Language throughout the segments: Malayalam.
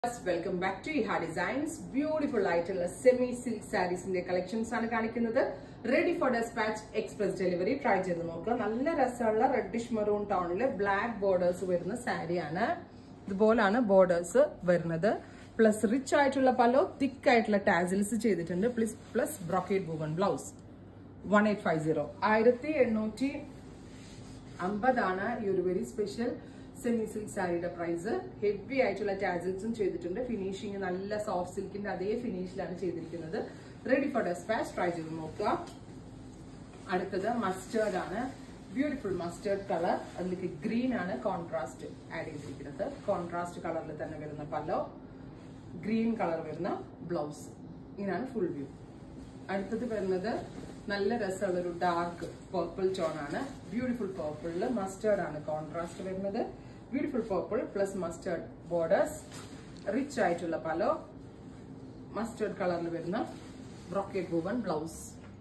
welcome back to Iha Designs beautiful ആയിട്ടുള്ള സെമി സിൽക്ക് സാരീസിന്റെ കളക്ഷൻസ് ആണ് കാണിക്കുന്നത് ready for dispatch express delivery try ചെയ്ത് നോക്കുക നല്ല രസമുള്ള റെഡിഷ് മെറൂൺ ടൗണില് ബ്ലാക്ക് ബോർഡേഴ്സ് വരുന്ന സാരിയാണ് ഇതുപോലാണ് ബോർഡേഴ്സ് വരുന്നത് പ്ലസ് റിച്ച് ആയിട്ടുള്ള പലോ തിക്ക് ആയിട്ടുള്ള ടാസിൽസ് ചെയ്തിട്ടുണ്ട് പ്ലസ് പ്ലസ് ബ്രോക്കേഡ് ബൂവൺ blouse one eight five zero ആയിരത്തി എണ്ണൂറ്റി അമ്പതാണ് ഈ ഒരു വെരി സ്പെഷ്യൽ സെമി സിൽക്ക് സാരിയുടെ പ്രൈസ് ഹെവി ആയിട്ടുള്ള ടാസിൽസും ചെയ്തിട്ടുണ്ട് ഫിനിഷിങ് നല്ല സോഫ്റ്റ് സിൽക്കിന്റെ അതേ ഫിനിഷിലാണ് ചെയ്തിരിക്കുന്നത് റെഡി ഫോർ ഡെസ്പാച്ച് ട്രൈ ചെയ്ത് നോക്കുക അടുത്തത് മസ്റ്റേർഡ് ആണ് ബ്യൂട്ടിഫുൾ മസ്റ്റേർഡ് കളർ അതിലേക്ക് ഗ്രീൻ ആണ് കോൺട്രാസ്റ്റ് ആഡ് ചെയ്തിരിക്കുന്നത് കോൺട്രാസ്റ്റ് കളറിൽ തന്നെ വരുന്ന പല്ലോ ഗ്രീൻ കളർ വരുന്ന ബ്ലൗസ് ഇങ്ങനെയാണ് ഫുൾ വ്യൂ അടുത്തത് വരുന്നത് നല്ല രസമുള്ള ഒരു ഡാർക്ക് പർപ്പിൾ ടോൺ ആണ് ബ്യൂട്ടിഫുൾ പർപ്പിളിൽ മസ്റ്റേർഡ് ആണ് കോൺട്രാസ്റ്റ് വരുന്നത് beautiful purple plus mustard borders rich ആയിട്ടുള്ള പലോ മസ്റ്റേർഡ് കളറിൽ വരുന്ന ബ്രോക്കേറ്റ് ബൂവൺ ബ്ലൗസ്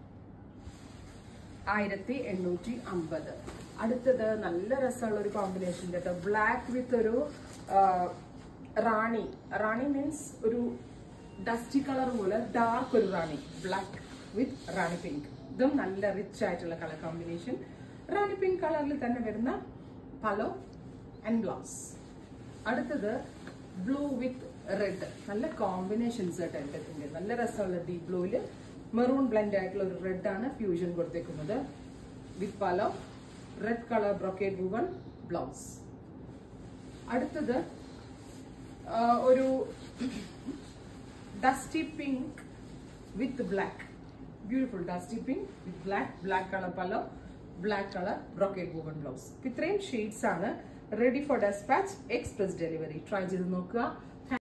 ആയിരത്തി എണ്ണൂറ്റി അമ്പത് അടുത്തത് നല്ല രസമുള്ള ഒരു കോമ്പിനേഷൻ കേട്ടോ ബ്ലാക്ക് വിത്ത് ഒരു ആ, റാണി റാണി മീൻസ് ഒരു ഡസ്റ്റി കളർ പോലെ ഡാർക്ക് ഒരു rani black with Rani pink ഇതും നല്ല റിച്ച് ആയിട്ടുള്ള കളർ കോമ്പിനേഷൻ റാണി പിങ്ക് കളറിൽ തന്നെ വരുന്ന പലോ ആൻഡ് ബ്ലൗസ് അടുത്തത് ബ്ലൂ വിത്ത് റെഡ് നല്ല കോമ്പിനേഷൻസ് ആയിട്ട് എടുത്തിട്ടുണ്ട് നല്ല രസമുള്ള ഡീപ് ബ്ലൂവില് മെറൂൺ ബ്ലെൻഡ് ആയിട്ടുള്ള ഒരു റെഡ് ആണ് ഫ്യൂഷൻ കൊടുത്തേക്കുന്നത് with pallu red colour brocade ബൂവൺ ബ്ലൗസ് അടുത്തത് ആ, ഒരു dusty pink with black beautiful dusty pink with black black colour pallu black colour brocade ബൂവൺ ബ്ലൗസ് ഇത്രയും ഷെയ്ഡ്സ് ആണ് ready for dispatch express delivery try ചെയ്ത് നോക്കുക